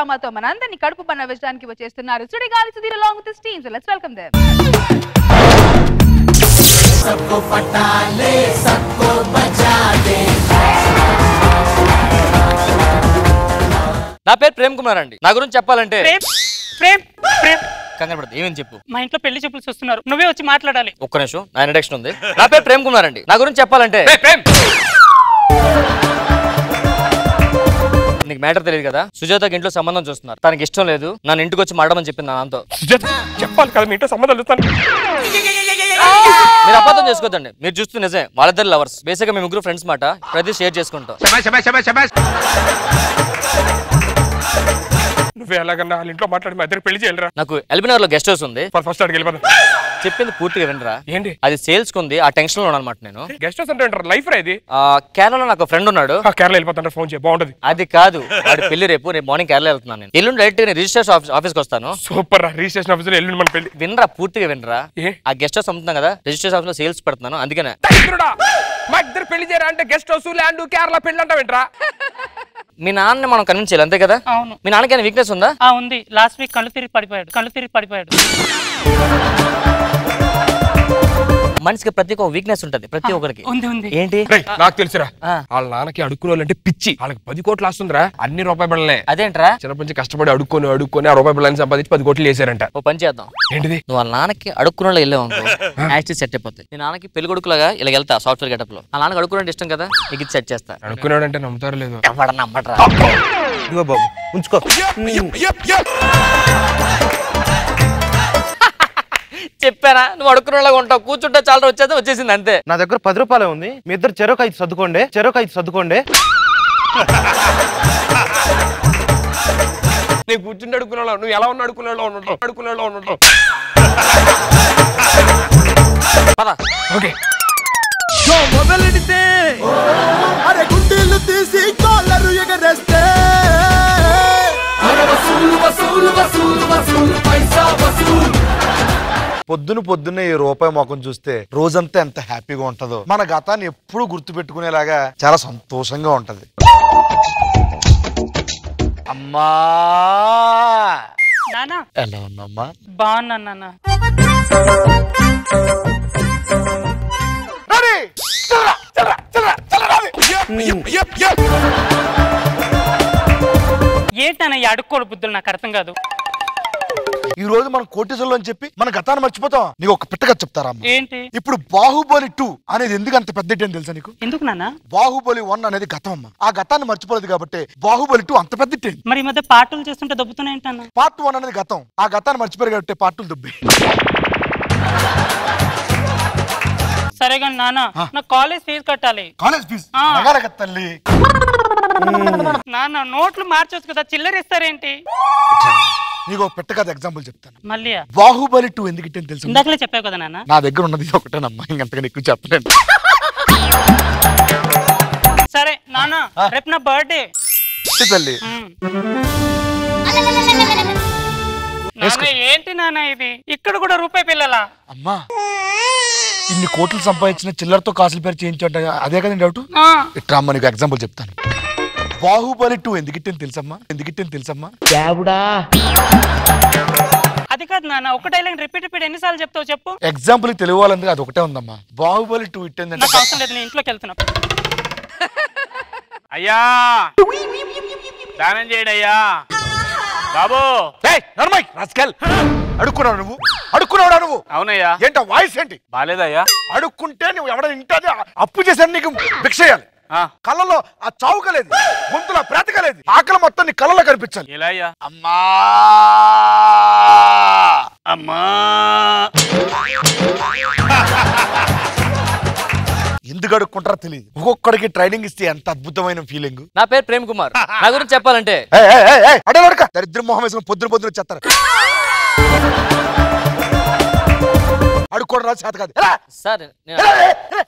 డ్రామాతో మనందరినీ కడుపు పన్న విషయానికి వచ్చేస్తున్నారు సుడిగాలి Sudheer along with his team. So let's welcome them. నా పేరు ప్రేమ్ కుమార్ అండి నా గురించి చెప్పాలంటే ప్రేమ్ ప్రేమ్ ప్రేమ్ కంగారు పడదు ఏమని చెప్పు మా ఇంట్లో పెళ్లి చూపులు చూస్తున్నారు నువ్వే వచ్చి మాట్లాడాలి ఒక్క నిమిషం నా ఇంట్రడక్షన్ ఉంది నా పేరు ప్రేమ్ కుమార్ అండి నా గురించి చెప్పాలంటే నీకు మ్యాటర్ తెలియదు కదా సుజాతకి ఇంట్లో సంబంధం చూస్తున్నారు తనకి ఇష్టం లేదు నన్ను ఇంటికి వచ్చి మాడమని చెప్పింది నా నాన్నతో సుజాత చెప్పాలి కదా మీ ఇంట్లో సంబంధాలు చూస్తాను మీరు అబద్ధం చేసుకోవద్దండి మీరు చూస్తూ నిజమే వాళ్ళిద్దరు లవర్స్ బేసిక్ గా మేము ముగ్గురు ఫ్రెండ్స్ మాట ప్రతి షేర్ చేసుకుంటాం నువ్వే ఎలాగన్నా వాళ్ళ ఇంట్లో మాట్లాడి మా ఇద్దరు పెళ్లి చేయాలిరా నాకు ఎల్బినగర్ లో గెస్ట్ హౌస్ ఉంది ఫస్ట్ అడిగి వెళ్ళిపోదాం చెప్పింది పూర్తిగా వినరా ఏంటి అది సేల్స్ కుంది ఆ టెన్షన్ లో అనమాట నేను గెస్ట్ హౌస్ అంటే అంటారు లైఫ్ రా ఇది ఆ, కేరళలో నాకు ఫ్రెండ్ ఉన్నాడు ఆ, కేరళ వెళ్ళిపోతాంటారు ఫోన్ చేయి బాగుంటది అది కాదు వాడి పెళ్లి రేపు రేపు మార్నింగ్ కేరళ వెళ్తున్నాను నేను ఎల్లుండి డైరెక్ట్ నేను రిజిస్ట్రేషన్ ఆఫీస్ ఆఫీస్కి వస్తాను సూపర్ రా రిజిస్ట్రేషన్ ఆఫీసర్ ఎల్లుండి మన పెళ్లి వినరా పూర్తిగా వినరా ఏ? ఆ గెస్ట్ హౌస్ అమ్ముతున్నాం కదా రిజిస్ట్రేషన్ ఆఫీస్ లో సేల్స్ పెడుతున్నాను అందుకనే దరిద్రుడా! మా ఇద్దరు పెళ్లి చేయరా అంటే గెస్ట్ హౌస్ ల్యాండ్ కేరళ పెళ్లి అంటావేంట్రా మీ నాన్నని మనం కన్విన్స్ చేయాలి అంతే కదా అవును మీ నాన్నకి వీక్నెస్ ఉందా ఆ ఉంది లాస్ట్ వీక్ కళ్ళు తిరిగి పడిపోయాడు కళ్ళు తిరిగి పడిపోయాడు మనిషికి ప్రతి ఒక్క వీక్నెస్ ఉంటది ప్రతి ఒక్కరికి ఉంది ఉంది ఏంటి రేయ్, నాకు తెలుసురా ఆ. వాళ్ళ నాన్నకి అడుక్కునే వాళ్ళంటే పిచ్చి వాళ్ళకి పది కోట్లు వస్తుందిరా అన్ని రూపాయి బిళ్ళలే అదేంట్రా చిన్నప్పటి నుంచి కష్టపడి అడుక్కొని అడుక్కొని ఆ రూపాయి బిళ్ళని సంపాదించి పది కోట్లు వేసారంట ఓ పని చేద్దాం ఏంటిది నువ్వు వాళ్ళ నాన్నకి అడుక్కున్న వెళ్ళావు అనుకో యాక్చువల్ సెట్ అయిపోతాయి నీ నాన్నకి పెళ్లి కొడుకులాగా ఇలా వెళ్తా సాఫ్ట్వేర్ గెటప్ లో ఆ నాన్నకి అడుక్కునే ఇష్టం కదా నీకు ఇది సెట్ చేస్తా అడుక్కునేవాడు అంటే నమ్ముతారు లేదు ఎవడన్నా నమ్మట్రా ఇదిగో బాబు ఉంచుకో చెప్పానా నువ్వు అడుక్కునేలాగా ఉంటావు కూర్చుంటే చాలా వచ్చేది వచ్చేసింది అంతే నా దగ్గర పది రూపాయలే ఉంది మీ ఇద్దరు చెరొక ఐదు సర్దుకోండి చెరొక ఐదు సర్దుకోండి నేను కూర్చుండి అడుక్కునేవాడు నువ్వు ఎలా ఉన్నా అడుక్కునేవాడు ఉండటం అడుక్కునేవాడు ఉండటం పద ఓకే మొదలెడితే అరే గుండీలు తీసి కాలరు ఎగరేస్తే పొద్దున పొద్దున్నే ఈ రూపాయి ముఖం చూస్తే రోజంతా ఎంత హ్యాపీగా ఉంటుందో మన గతాన్ని ఎప్పుడు గుర్తు పెట్టుకునేలాగా చాలా సంతోషంగా ఉంటది అమ్మా నానా ఎలా ఉన్నమ్మా బాగున్నా నాన్న రాణి! చల్లరా, చల్లరా, చల్లరా, చల్లరా, రాణి! ఏంటి నాన్న ఈ అడుక్కోడు బుద్ధులు నాకు అర్థం కాదు ఈ రోజు మనం కోటేశ్వరులు అని చెప్పి మన గతాన్ని మర్చిపోతాం నీకు ఒక పెట్టగా చెప్తారా అమ్మా ఏంటి ఇప్పుడు బాహుబలి టూ అనేది ఎందుకు అంత పెద్ద హిట్ అని తెలుసా నీకు ఎందుకు నాన్న బాహుబలి వన్ అనేది గతం అమ్మా ఆ గతాన్ని మర్చిపోలేదు కాబట్టి బాహుబలి టూ అంత పెద్ద హిట్ అయింది మరి ఈ మధ్య పాటలు చేస్తుంటే దొబ్బుతున్నాయి ఏంటన్నా పార్ట్ వన్ అనేది గతం ఆ గతాన్ని మర్చిపోయారు కాబట్టి పార్ట్ టూ దుబ్బి సరే కానీ నాన్న నా కాలేజ్ ఫీజు కట్టాలి కాలేజ్ ఫీజు ఆ. అడగాలి కదా తల్లి నాన్న నోట్లు మార్చొచ్చు కదా చిల్లర ఇస్తారేంటి నీకు ఒక పెట్ట కదా ఎగ్జాంపుల్ చెప్తాను మళ్ళీ బాహుబలి టూ ఎందుకు హిట్ అని తెలుసు ఇందాకలే చెప్పావు కదా నాన్న నా దగ్గర ఉన్నది ఇది ఒకటేనమ్మా ఇంకంతగా ఎక్కువ చెప్పలేను సరే నాన్న రేపు నా బర్త్డే ఇది తల్లి నాన్న ఏంటి నాన్న ఇది ఇక్కడ కూడా రూపాయి పిల్లలా అమ్మా ఇన్ని కోట్లు సంపాదించిన చిల్లరతో కాసులు పేరు చేయించట అదే కదండి డౌట్ ఆ, ఇట్లా అమ్మ నీకు ఎగ్జాంపుల్ చెప్తాను బాహుబలి టూ ఎందుకు హిట్ అని తెలుసమ్మా ఎందుకు హిట్ అని తెలుసమ్మా అది కాదు నాన్న ఒక డైలాగ్ రిపీట్ రిపీట్ ఎన్నిసార్లు చెప్తావు చెప్పు ఎగ్జాంపుల్ తెలుగు వాళ్ళందుకు అది ఒకటే ఉందమ్మా బాహుబలి టూ హిట్ ఏంటంటే నాకు అవసరం లేదు నేను ఇంట్లోకి వెళ్తున్నా అయ్యా దానం చేయండి అయ్యా బాబు ఏయ్, నర్మయ్, rascal. అడుక్కున్నావు నువ్వు అడుక్కున్నావురా నువ్వు అవునయ్యా ఏంటో వాయిస్ ఏంటి బాలేదయ్యా అడుక్కుంటే నువ్వు ఎవడ ఇంటది అప్పు చేశాను నీకు భిక్ష చేయాలి ఆ, కళ్ళలో ఆ చావుకలేదు గొంతులో బ్రతకలేదు ఆకలి మొత్తం నీ కళ్ళలో కనిపించాలి ఎలా అయ్యా అమ్మా అమ్మా ఎందుకు అడుక్కుంటారో తెలియదు ఒక్కొక్కడికి ట్రైనింగ్ ఇస్తే ఎంత అద్భుతమైన ఫీలింగ్ నా పేరు ప్రేమ్ కుమార్ నా గురించి చెప్పాలంటే అడే అడక దరిద్ర మొహం వేసుకుని పొద్దున పొద్దున చెత్తారు అడుక్కోవడం రాదు చేత కాదు ఎలా? సార్ నేను ఎలా? ఎలా?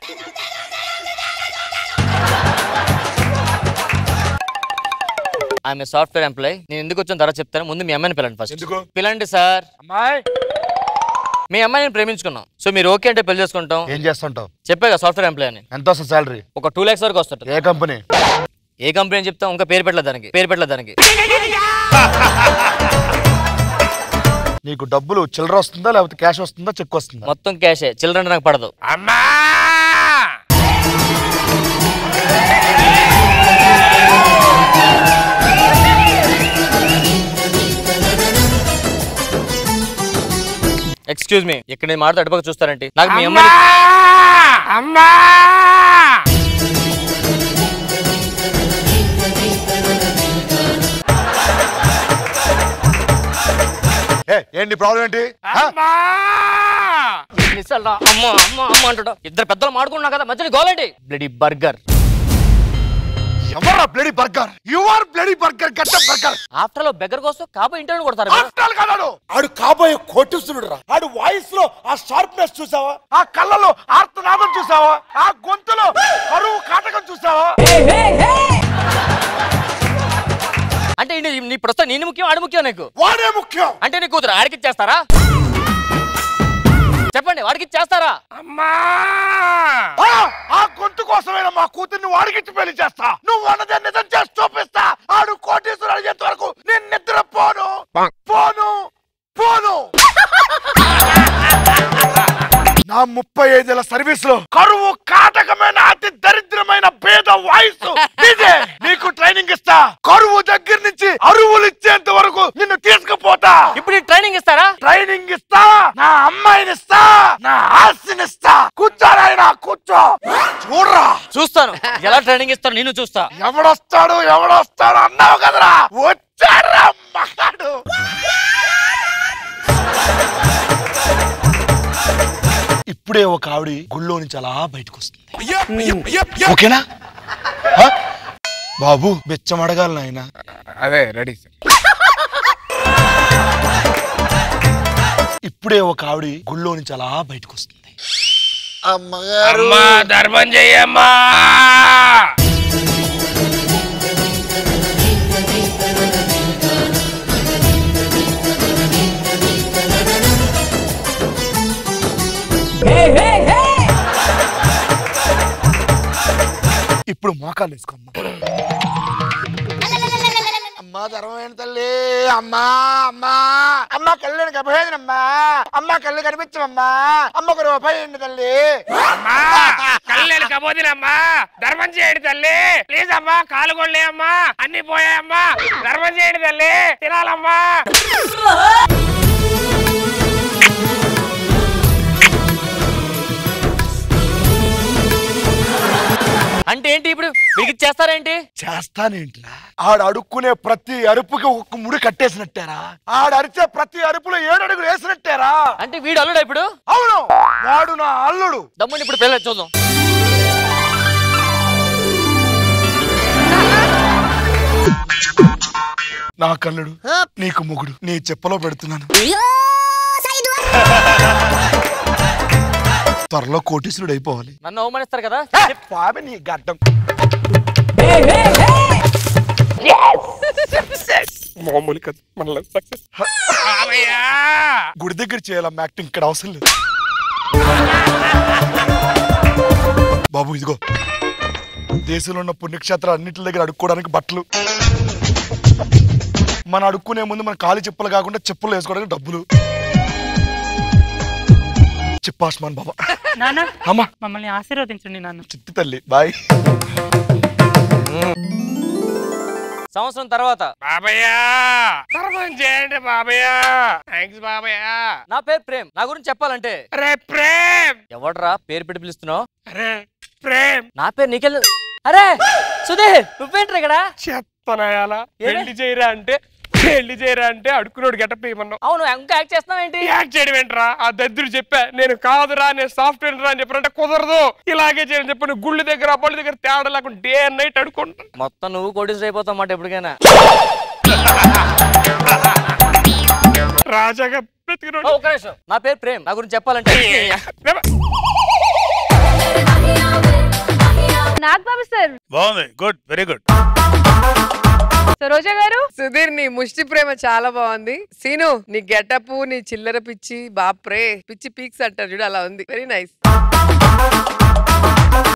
ఆమె సాఫ్ట్వేర్ ఎంప్లాయ్ నేను ఎందుకు వచ్చిన తర్వాత చెప్తాను ముందు మీ అమ్మాయిని పిల్లండి ఫస్ట్ ఎందుకు? పిల్లండి సార్ అమ్మాయి మీ అమ్మాయిని ప్రేమించుకున్నాం సో మీరు ఓకే అంటే పెళ్లి చేసుకుంటాం ఏం చేస్తుంటావు చెప్పాగా సాఫ్ట్వేర్ ఎంప్లాయ్ అని ఎంత వస్తుంది శాలరీ ఒక టూ ల్యాక్స్ వరకు వస్తుంటుంది ఏ కంపెనీ ఏ కంపెనీ అని చెప్తాం ఇంకా పేరు పెట్టలేదు దానికి పేరు పెట్టలేదు దానికి నీకు డబ్బులు చిల్లర వస్తుందా లేకపోతే క్యాష్ వస్తుందా చెక్ వస్తుందా మొత్తం క్యాషే చిల్డ్రన్ నాకు పడదు అమ్మా ఎక్స్క్యూజ్ మీ ఇక్కడ నేను మాట్లాడుతూ అటుపక్క చూస్తారంటే నాకు మీ అమ్మా అమ్మాయి అమ్మా ఏ ఏంటి ప్రాబ్లం ఏంటి హ? అమ్మా ఎన్నిసార్లు రా, అమ్మ అమ్మ అమ్మ అంటాడు ఇద్దరు పెద్దలు మాడుకున్నా కదా మధ్యలో గోలండి బ్లడీ బర్గర్ ఎవర్రా bloody burger you are bloody burger గట్ట బర్గర్ ఆఫ్టర్ లో బెగ్గర్ కోసం కాబోయే ఇంటర్వ్యూ కొడతారు కదా. ఆఫ్టర్ కన్నాడు ఆడు కాబోయే కోటీశ్వరుడు రా ఆడు వాయిస్ లో ఆ షార్ప్నెస్ చూసావా ఆ కళ్ళలో ఆర్తనాదం చూసావా ఆ గొంతులో కరువు కాటకం చూసావా అంటే నీ నీ ప్రస్తుతం నేను ముఖ్యం ఆడు ముఖ్యం నీకు వాడే ముఖ్యం అంటే నీ కూతురు ఆడికి ఇచ్చేస్తారా చెప్పండి వాడికి ఇచ్చేస్తారా అమ్మా ఆ, ఆ గొంతు కోసమైనా మా కూతుర్ని వాడికిచ్చి పెళ్లి చేస్తా నువ్వు అన్నదే నిజం చేసి చూపిస్తా ఆడు కోటీశ్వరుడు అయ్యేంత వరకు నేను నిద్ర పోను పోను పోను నా ముప్పై ఐదేళ్ల సర్వీస్ లో కరువు కాటకమైన అతి దరిద్రమైన పేద వాయిస్ ఇదే నీకు ట్రైనింగ్ ఇస్తా కరువు దగ్గర నుంచి అరువులు ఇచ్చేంత వరకు నిన్ను తీసుకుపోతా ఇప్పుడు ఈ ట్రైనింగ్ ఇస్తారా ట్రైనింగ్ ఇస్తా నా అమ్మాయిని ఇస్తా నా ఆస్తిని ఇస్తా కూర్చోరాయన కూర్చో చూడరా చూస్తాను ఎలా ట్రైనింగ్ ఇస్తాను నేను చూస్తా ఎవడొస్తాడు ఎవడొస్తాడు అన్నావు కదరా వచ్చాడ్రా మగాడు ఇప్పుడే ఒక ఆవిడ గుళ్ళో నుంచి అలా బయటకు వస్తుంది ఓకేనా హ? బాబు బెచ్చం అడగాలి నాయన అదే రెడీ సార్ ఇప్పుడే ఒక ఆవిడ గుళ్ళో నుంచి అలా బయటకు వస్తుంది అమ్మా ధర్మం చెయ్యమ్మా ఇప్పుడు మోకాలు వేసుకోమ్మా అమ్మా ధర్మమైన తల్లి అమ్మా అమ్మా అమ్మ కళ్ళు గభేదనమ్మా అమ్మ కళ్ళు కనిపించమమ్మా అమ్మకు రూపాయి ఏంటి తల్లి అమ్మా కళ్ళేడు కబోదినమ్మా ధర్మం చేయండి తల్లి ప్లీజ్ అమ్మా కాలు కొళ్ళే అమ్మా అన్ని పోయాయమ్మా ధర్మం చేయండి తల్లి తినాలమ్మా అంటే ఏంటి ఇప్పుడు మీకు ఇచ్చేస్తారేంటి చేస్తానేంట్రా ఆడు అడుక్కునే ప్రతి అరుపుకి ఒక్క ముడి కట్టేసినట్టేరా ఆడు అరిచే ప్రతి అరుపులో ఏడు అడుగులు వేసినట్టేరా అంటే వీడు అల్లుడా ఇప్పుడు అవును వాడు నా అల్లుడు దమ్ముని ఇప్పుడు పిల్లలు చూద్దాం నా కల్లుడు నీకు మొగుడు నీ చెప్పలో పెడుతున్నాను త్వరలో కోటీశ్వరుడు అయిపోవాలి నన్ను అవమానిస్తారు కదా పాప నీ గడ్డం మామూలు కదా మన సక్సెస్ బాబయ్యా గుడి దగ్గర చేయాలమ్మ యాక్టింగ్ ఇక్కడ అవసరం లేదు బాబు ఇదిగో దేశంలో ఉన్న పుణ్యక్షేత్రాలు అన్నింటి దగ్గర అడుక్కోవడానికి బట్టలు మన అడుక్కునే ముందు మన కాలి చెప్పులు కాకుండా చెప్పులు వేసుకోవడానికి డబ్బులు చిప్పాస్మాన్ బాబా నాన్న అమ్మా మమ్మల్ని ఆశీర్వదించండి నాన్న చిట్టి తల్లి బాయ్ సంవత్సరం తర్వాత బాబయ్యా ధర్మం చేయండి బాబయ్యా థ్యాంక్స్ బాబయ్యా నా పేరు ప్రేమ్ నా గురించి చెప్పాలంటే అరే ప్రేమ్ ఎవడ్రా పేరు పెట్టి పిలుస్తున్నావు అరే ప్రేమ్ నా పేరు నీకెళ్ళ అరే సుధీర్ నువ్వేంట్రా ఇక్కడ చెత్తనాయాల ఏమే? పెళ్లి చేయరా అంటే పెళ్లి చేయరా అంటే అడుక్కున్నాడు గెటప్ ఇవ్వమన్నావు అవును ఇంకా యాక్ట్ చేస్తున్నావేంటి యాక్ట్ చేయడం ఏంట్రా ఆ దద్దుడు చెప్పా నేను కాదురా నేను సాఫ్ట్వేర్ రా అని చెప్పారంటే కుదరదు ఇలాగే చేయని చెప్పి నువ్వు గుళ్ళు దగ్గర అబ్బాళ్ళ దగ్గర తేడా లేకుండా డే అండ్ నైట్ అడుక్కుంటా మొత్తం నువ్వు కోటీస్ అయిపోతావు మాట ఎప్పటికైనా రాజాగా ఓ, బ్రతికినోడు. ఒక్క నిమిషం నా పేరు ప్రేమ్ నా గురించి చెప్పాలంటే నాగబాబు సార్ బాగుంది good very good so Roja గారు సుధీర్ నీ ముష్టి ప్రేమ చాలా బాగుంది సీను నీ గెటప్ నీ చిల్లర పిచ్చి బాప్రే పిచ్చి పీక్స్ అంటారు చూడు అలా ఉంది వెరీ నైస్